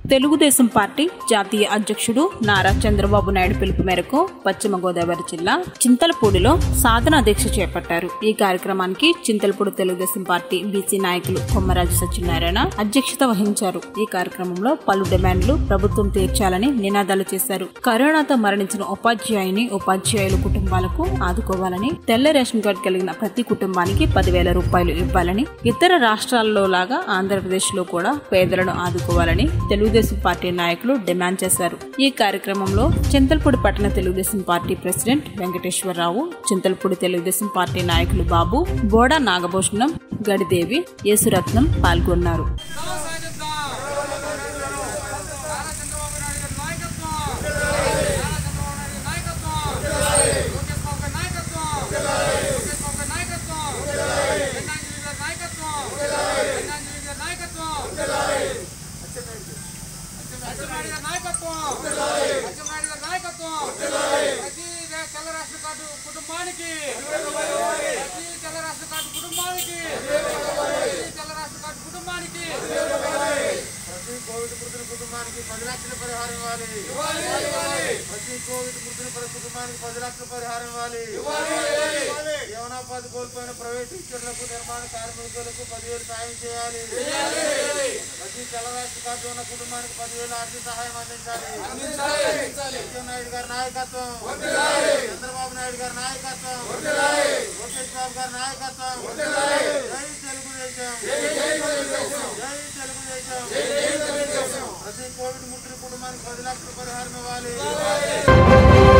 Telugu Desam party జాతీయ అధ్యక్షుడు నారా చంద్రబాబు నాయుడు పిలుపు మేరకు పశ్చిమ గోదావరి జిల్లా చింతలపూడిలో సాధన దీక్ష చేపట్టారు ఈ కార్యక్రమానికి చింతలపూడి తెలుగుదేశం పార్టీ బీసీ నాయకులు కొమ్మరాజు సత్యనారాయణ అధ్యక్షత వహించారు ఈ కార్యక్రమంలో పలు డిమాండ్లు ప్రభుత్వం తీర్చాలని నినాదాలు చేశారు కరోనాతో మరణించిన ఉపాధ్యాయుని ఉపాధ్యాయుల కుటుంబాలకు ఆదుకోవాలని తెల్ల రేషన్ కార్డు కలిగిన ప్రతి కుటుంబానికి పదివేల రూపాయలు ఇవ్వాలని ఇతర రాష్ట్రాల్లో లాగా ఆంధ్రప్రదేశ్ లో కూడా పేదలను ఆదుకోవాలని తెలుగుదేశం పార్టీ నాయకులు డిమాండ్ చేశారు ఈ కార్యక్రమంలో చింతల్పూడి పట్టణ Telugu Desam party president Venkateswara Rao Chintalapudi Telugu Desam party నాయకులు బాబు బోడా నాగభూషణం గడిదేవి యేసురత్నం పాల్గొన్నారు కుటుంబానికి తెల్ల రాష్ట్ర కార్డు కుటుంబానికి తెల్ల రాష్ట్ర కార్డు కుటుంబానికి ప్రతి కోవిడ్ మృతుల కుటుంబానికి పది లక్షల పరిహారం ఇవ్వాలి ప్రతి కోవిడ్ మృతుల ప్ర- కుటుంబానికి పది లక్షల పరిహారం ఇవ్వాలి జీవనోపాధి కోల్పోయిన ప్రైవేట్ టీచర్లకు నిర్మాణ కార్మికులకు పదివేలు సాయం చేయాలి ప్రతి తెల్ల రాష్ట్ర కార్డు ఉన్న కుటుంబానికి పదివేలు ఆర్థిక సహాయం అందించాలి నాయుడు గారి నాయకత్వం చంద్రబాబు నాయుడు గారి నాయకత్వం లోకేష్ బాబు గారి నాయకత్వం జై తెలుగుదేశం జై తెలుగుదేశం ప్రతి కోవిడ్ ముట్టిన కుటుంబానికి పది లక్షల పరిహారం ఇవ్వాలి